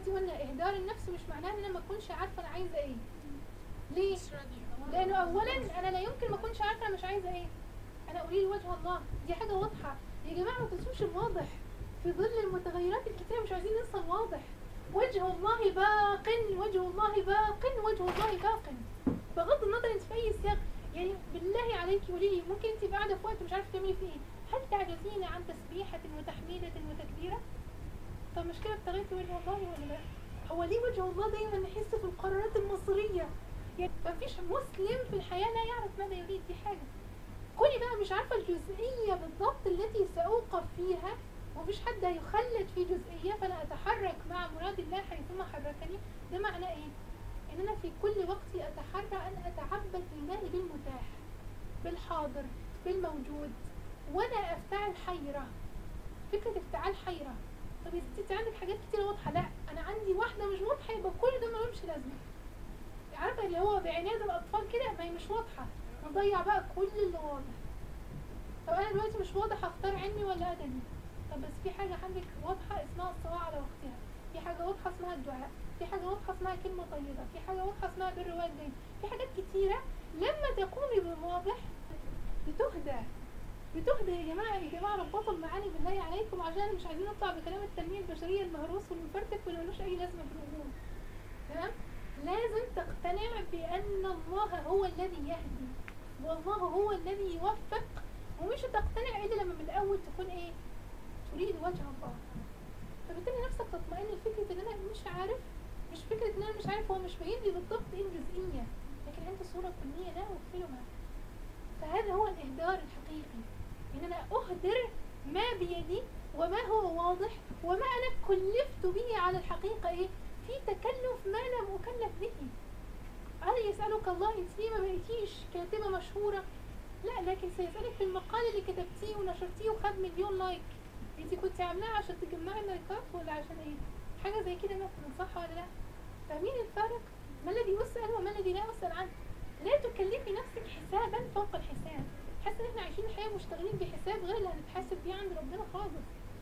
دلوقتي قلنا اهدار النفس مش معناه ان انا ما اكونش عارفه انا عايزه ايه ليه لانه اولا انا لا يمكن ما اكونش عارفه انا مش عايزه ايه انا اريد وجه الله دي حاجه واضحه يا جماعه ما تنسوش الواضح في ظل المتغيرات الكتيره مش عايزين ننسى الواضح وجه الله باق وجه الله باق وجه الله باق بغض النظر انت في اي سياق يعني بالله عليك قولي لي ممكن انت قاعده في وقت مش عارفه تعملي فيه ايه هل تعجزين عن تسبيحه وتحميده وتكبيره طب مشكله ابتغيت وجه الله ولا لا هو ليه وجه الله دايما نحس في القرارات المصيريه يعني مفيش مسلم في الحياه لا يعرف ماذا يريد دي حاجه كوني بقى مش عارفه الجزئيه بالضبط التي ساوقف فيها ومفيش حد هيخلد في جزئيه فانا اتحرك مع مراد الله حيثما حركني ده معناه ايه ان انا في كل وقت اتحرى ان اتعبد لله بالمتاح بالحاضر بالموجود وانا افتعل حيره فكره افتعال حيره طب يا ستي انت عندك حاجات كتير واضحه لا انا عندي واحده مش واضحه يبقى كل ده ملوش لازمه عارفه اللي هو بعناد الاطفال كده ما هي مش واضحه نضيع بقى كل اللي واضح طب انا دلوقتي مش واضح اختار علمي ولا ادبي طب بس في حاجه عندك واضحه اسمها الصلاه على وقتها في حاجه واضحه اسمها الدعاء في حاجه واضحه اسمها كلمه طيبه في حاجه واضحه اسمها بر والدين في حاجات كتيره لما تقومي بالواضح بتهدى بتهدى يا جماعه يا جماعه ربطوا المعاني بالله عليكم عشان مش عايزين نطلع بكلام التنميه البشريه المهروس والمفرتك واللي ملوش اي لازمه في الوجود تمام لازم تقتنع بان الله هو الذي يهدي والله هو الذي يوفق ومش هتقتنع الا لما من الاول تكون ايه تريد وجه الله فبالتالي نفسك تطمئن لفكره ان انا مش عارف مش فكره ان انا مش عارف هو مش باين لي بالضبط ايه الجزئيه لكن عندي صوره كليه لا اغفلها فهذا هو الاهدار الحقيقي ان انا اهدر ما بيدي وما هو واضح وما انا كلفت به على الحقيقه ايه في تكلف ما لم اكلف به هل يسالك الله انت ليه ما بقيتيش كاتبه مشهوره لا لكن سيسالك في المقال اللي كتبتيه ونشرتيه وخد مليون لايك انت كنت عاملاها عشان تجمعي اللايكات ولا عشان ايه حاجه زي كده مثلا صح ولا لا فاهمين الفرق ما الذي اسال وما الذي لا اسال عنه لا تكلفي نفسك حسابا فوق الحساب حاسه ان احنا عايشين حياه مشتغلين بحساب غير اللي هنتحاسب بيه عند ربنا خالص